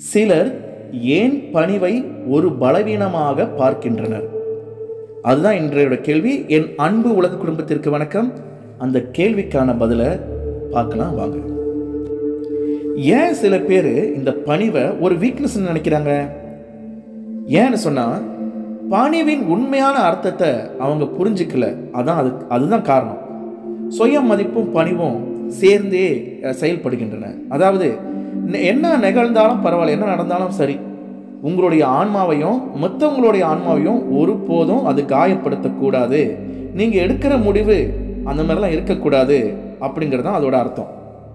சிலர் ஏன் பணிவை ஒரு பலவீனமாக பார்க்கின்றனர் அதுதான் இன்றையோட கேள்வி என் அன்பு உலக குடும்பத்திற்கு வணக்கம் அந்த கேள்விக்கான பதிலை பார்க்கலாம் வாங்க ஏன் சில பேர் இந்த பணிவை ஒரு வீக்னஸ் நினைக்கிறாங்க ஏன்னு சொன்னா பணிவின் உண்மையான அர்த்தத்தை அவங்க புரிஞ்சுக்கல அதான் அது அதுதான் காரணம் சுய மதிப்பும் பணிவும் சேர்ந்தே அஹ், செயல்படுகின்றன அதாவது நெ- என்ன நிகழ்ந்தாலும் பரவாயில்ல என்ன நடந்தாலும் சரி உங்களுடைய ஆன்மாவையும் மற்றவங்களுடைய ஆன்மாவையும் ஒருபோதும் அது காயப்படுத்தக்கூடாது நீங்கள் எடுக்கிற முடிவு அந்த மாதிரிலாம் இருக்கக்கூடாது அப்படிங்கிறது தான் அதோட அர்த்தம்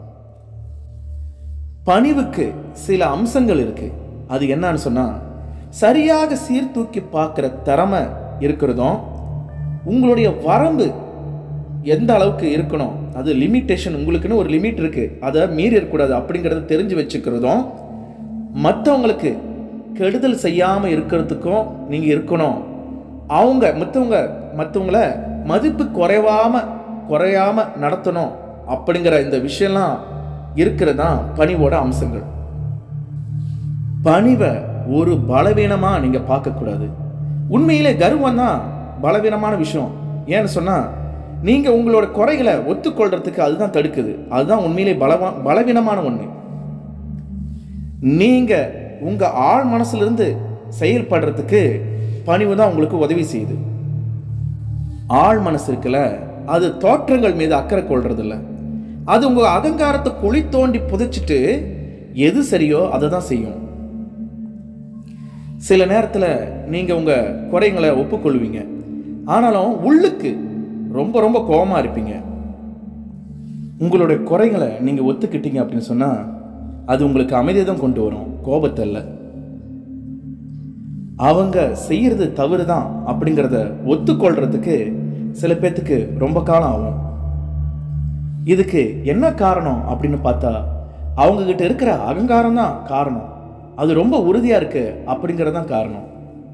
பணிவுக்கு சில அம்சங்கள் இருக்கு அது என்னன்னு சொன்னா சரியாக சீர்தூக்கி பார்க்குற திறமை இருக்கிறதும் உங்களுடைய வரம்பு எந்த அளவுக்கு இருக்கணும் அது லிமிட்டேஷன் உங்களுக்குன்னு ஒரு லிமிட் இருக்கு அதை மீறி இருக்கக்கூடாது அப்படிங்கிறத தெரிஞ்சு வச்சுக்கிறதும் மற்றவங்களுக்கு கெடுதல் செய்யாமல் இருக்கிறதுக்கும் நீங்கள் இருக்கணும் அவங்க மற்றவங்க மற்றவங்கள மதிப்பு குறைவாம குறையாம நடத்தணும் அப்படிங்கிற இந்த விஷயம்லாம் இருக்கிறது தான் பணிவோட அம்சங்கள் பணிவை ஒரு பலவீனமாக நீங்கள் பார்க்கக்கூடாது உண்மையிலே கர்வம் தான் பலவீனமான விஷயம் ஏன்னு சொன்னால் நீங்கள் உங்களோட குறைகளை ஒத்துக்கொள்றதுக்கு அதுதான் தடுக்குது அதுதான் உண்மையிலே பலவா பலவீனமான ஒன்று நீங்கள் உங்கள் ஆழ் மனசுலேருந்து செயல்படுறதுக்கு பணிவு தான் உங்களுக்கு உதவி செய்யுது ஆழ் மனசு இருக்குல்ல அது தோற்றங்கள் மீது அக்கறை கொள்றதில்ல அது உங்கள் அகங்காரத்தை குழி தோண்டி புதைச்சிட்டு எது சரியோ அதை தான் செய்யும் சில நேரத்தில் நீங்கள் உங்கள் குறைங்களை ஒப்புக்கொள்வீங்க ஆனாலும் உள்ளுக்கு ரொம்ப ரொம்ப கோபமாக இருப்பீங்க உங்களுடைய குறைகளை நீங்கள் ஒத்துக்கிட்டீங்க அப்படின்னு சொன்னால் அது உங்களுக்கு அமைதியை தான் கொண்டு வரும் கோபத்தை இல்லை அவங்க செய்யறது தவறு தான் அப்படிங்கிறத ஒத்துக்கொள்றதுக்கு சில பேர்த்துக்கு ரொம்ப காலம் ஆகும் இதுக்கு என்ன காரணம் அப்படின்னு பார்த்தா அவங்க கிட்ட இருக்கிற அகங்காரம் தான் காரணம் அது ரொம்ப உறுதியா இருக்கு அப்படிங்கிறது தான் காரணம்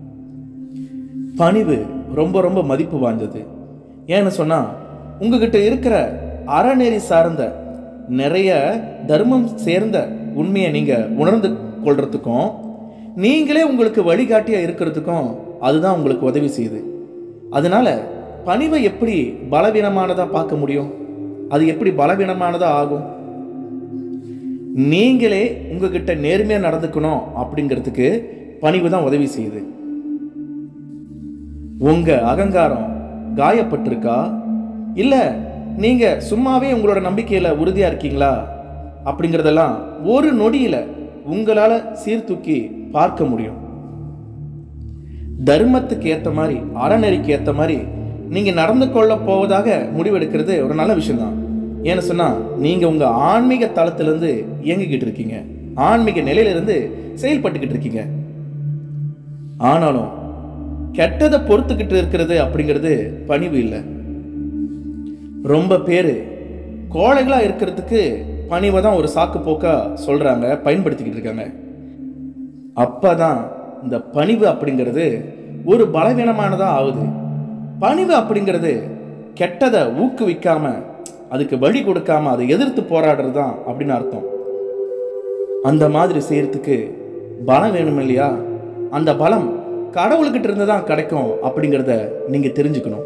பணிவு ரொம்ப ரொம்ப மதிப்பு வாய்ந்தது ஏன்னு சொன்னா உங்ககிட்ட இருக்கிற அறநெறி சார்ந்த நிறைய தர்மம் சேர்ந்த உண்மையை நீங்க உணர்ந்து கொள்றதுக்கும் நீங்களே உங்களுக்கு வழிகாட்டியா இருக்கிறதுக்கும் அதுதான் உங்களுக்கு உதவி செய்யுது அதனால பணிவை எப்படி பலவீனமானதா பார்க்க முடியும் அது எப்படி பலவீனமானதா ஆகும் நீங்களே உங்ககிட்ட நேர்மையா நடந்துக்கணும் அப்படிங்கிறதுக்கு பணிவு தான் உதவி செய்யுது உங்க அகங்காரம் காயப்பட்டிருக்கா இல்ல நீங்க சும்மாவே உங்களோட நம்பிக்கையில உறுதியா இருக்கீங்களா அப்படிங்கிறதெல்லாம் ஒரு நொடியில உங்களால சீர்தூக்கி பார்க்க முடியும் தர்மத்துக்கு ஏத்த மாதிரி அறநெறிக்கு ஏத்த மாதிரி நீங்க நடந்து கொள்ள போவதாக முடிவெடுக்கிறது ஒரு நல்ல விஷயம்தான் ஏன்னு சொன்னா நீங்க உங்க ஆன்மீக தளத்திலிருந்து இயங்கிக்கிட்டு இருக்கீங்க ஆன்மீக நிலையிலிருந்து செயல்பட்டுக்கிட்டு இருக்கீங்க ஆனாலும் கெட்டதை பொறுத்துக்கிட்டு இருக்கிறது அப்படிங்கிறது பணிவு இல்லை ரொம்ப பேர் கோழைகளாக இருக்கிறதுக்கு பணிவை தான் ஒரு சாக்கு போக்கா சொல்கிறாங்க பயன்படுத்திக்கிட்டு இருக்காங்க அப்போ தான் இந்த பணிவு அப்படிங்கிறது ஒரு பலவீனமானதாக ஆகுது பணிவு அப்படிங்கிறது கெட்டதை ஊக்குவிக்காம அதுக்கு வழி கொடுக்காம அதை எதிர்த்து போராடுறது தான் அப்படின்னு அர்த்தம் அந்த மாதிரி செய்யறதுக்கு பலம் வேணும் இல்லையா அந்த பலம் கடவுள்கிட்ட இருந்து தான் கிடைக்கும் அப்படிங்கிறத நீங்க தெரிஞ்சுக்கணும்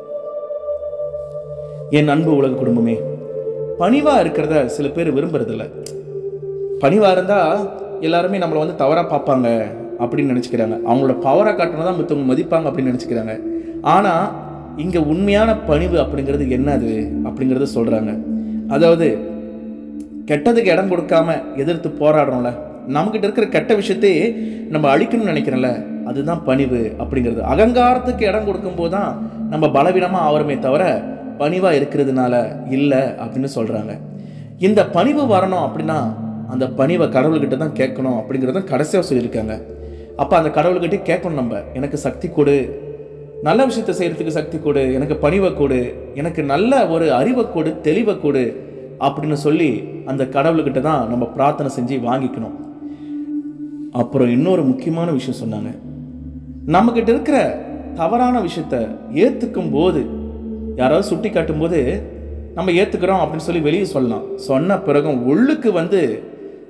என் அன்பு உலக குடும்பமே பணிவா இருக்கிறத சில பேர் விரும்புறதில்ல பணிவா இருந்தா எல்லாருமே நம்மளை வந்து தவறா பார்ப்பாங்க அப்படின்னு நினச்சிக்கிறாங்க அவங்களோட பவரை காட்டணும் தான் மற்றவங்க மதிப்பாங்க அப்படின்னு நினச்சிக்கிறாங்க ஆனால் இங்கே உண்மையான பணிவு அப்படிங்கிறது என்னது அப்படிங்கிறத சொல்கிறாங்க அதாவது கெட்டதுக்கு இடம் கொடுக்காம எதிர்த்து போராடுறோம்ல நம்மகிட்ட இருக்கிற கெட்ட விஷயத்தையே நம்ம அழிக்கணும்னு நினைக்கிறோம்ல அதுதான் பணிவு அப்படிங்கிறது அகங்காரத்துக்கு இடம் கொடுக்கும்போது தான் நம்ம பலவீனமாக ஆகிறோமே தவிர பணிவாக இருக்கிறதுனால இல்லை அப்படின்னு சொல்கிறாங்க இந்த பணிவு வரணும் அப்படின்னா அந்த பணிவை கடவுள்கிட்ட தான் கேட்கணும் அப்படிங்கிறத கடைசியாக சொல்லியிருக்காங்க அப்போ அந்த கடவுள்கிட்ட கேட்கணும் நம்ம எனக்கு சக்தி கொடு நல்ல விஷயத்தை செய்யறதுக்கு சக்தி கொடு எனக்கு பணிவை கொடு எனக்கு நல்ல ஒரு அறிவை கொடு தெளிவை கொடு அப்படின்னு சொல்லி அந்த கடவுள்கிட்ட தான் நம்ம பிரார்த்தனை செஞ்சு வாங்கிக்கணும் அப்புறம் இன்னொரு முக்கியமான விஷயம் சொன்னாங்க நம்மக்கிட்ட இருக்கிற தவறான விஷயத்த ஏற்றுக்கும் போது யாராவது சுட்டி காட்டும்போது நம்ம ஏற்றுக்கிறோம் அப்படின்னு சொல்லி வெளியே சொல்லலாம் சொன்ன பிறகும் உள்ளுக்கு வந்து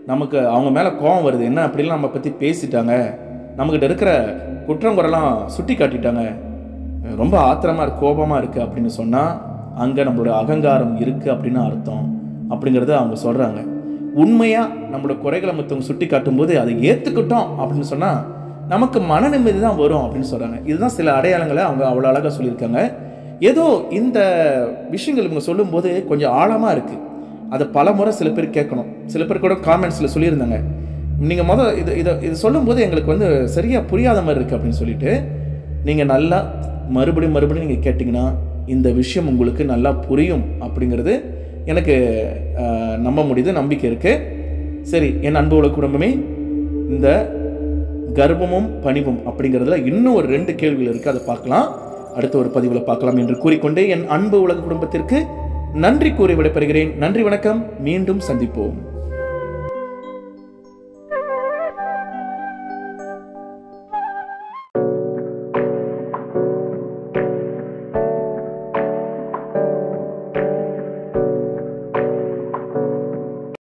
நமக்கு அவங்க மேலே கோபம் வருது என்ன அப்படிலாம் நம்ம பற்றி பேசிட்டாங்க நம்மக்கிட்ட இருக்கிற குற்றம் குறைலாம் சுட்டி காட்டிட்டாங்க ரொம்ப ஆத்திரமாக இருக்கு கோபமாக இருக்குது அப்படின்னு சொன்னால் அங்கே நம்மளோட அகங்காரம் இருக்குது அப்படின்னு அர்த்தம் அப்படிங்கிறத அவங்க சொல்கிறாங்க உண்மையாக நம்மளோட குறைகளை மற்றவங்க சுட்டி காட்டும்போது அதை ஏற்றுக்கிட்டோம் அப்படின்னு சொன்னால் நமக்கு மன நிம்மதி தான் வரும் அப்படின்னு சொல்கிறாங்க இதுதான் சில அடையாளங்களை அவங்க அவ்வளோ அழகாக சொல்லியிருக்காங்க ஏதோ இந்த விஷயங்கள் இவங்க சொல்லும்போது கொஞ்சம் ஆழமாக இருக்குது அதை பல முறை சில பேர் கேட்கணும் சில பேர் கூட காமெண்ட்ஸில் சொல்லியிருந்தாங்க நீங்கள் மொதல் இது இதை இது சொல்லும்போது எங்களுக்கு வந்து சரியாக புரியாத மாதிரி இருக்குது அப்படின்னு சொல்லிட்டு நீங்கள் நல்லா மறுபடியும் மறுபடியும் நீங்கள் கேட்டிங்கன்னா இந்த விஷயம் உங்களுக்கு நல்லா புரியும் அப்படிங்கிறது எனக்கு ஆஹ், நம்ப முடியுது நம்பிக்கை இருக்குது சரி என் அன்பு உலக குடும்பமே இந்த கர்ப்பமும் பணிவும் அப்படிங்கிறதுல இன்னும் ஒரு ரெண்டு கேள்விகள் இருக்குது அதை பார்க்கலாம் அடுத்த ஒரு பதிவில் பார்க்கலாம் என்று கூறிக்கொண்டே என் அன்பு உலக குடும்பத்திற்கு நன்றி கூறி விடைபெறுகிறேன் நன்றி வணக்கம் மீண்டும் சந்திப்போம்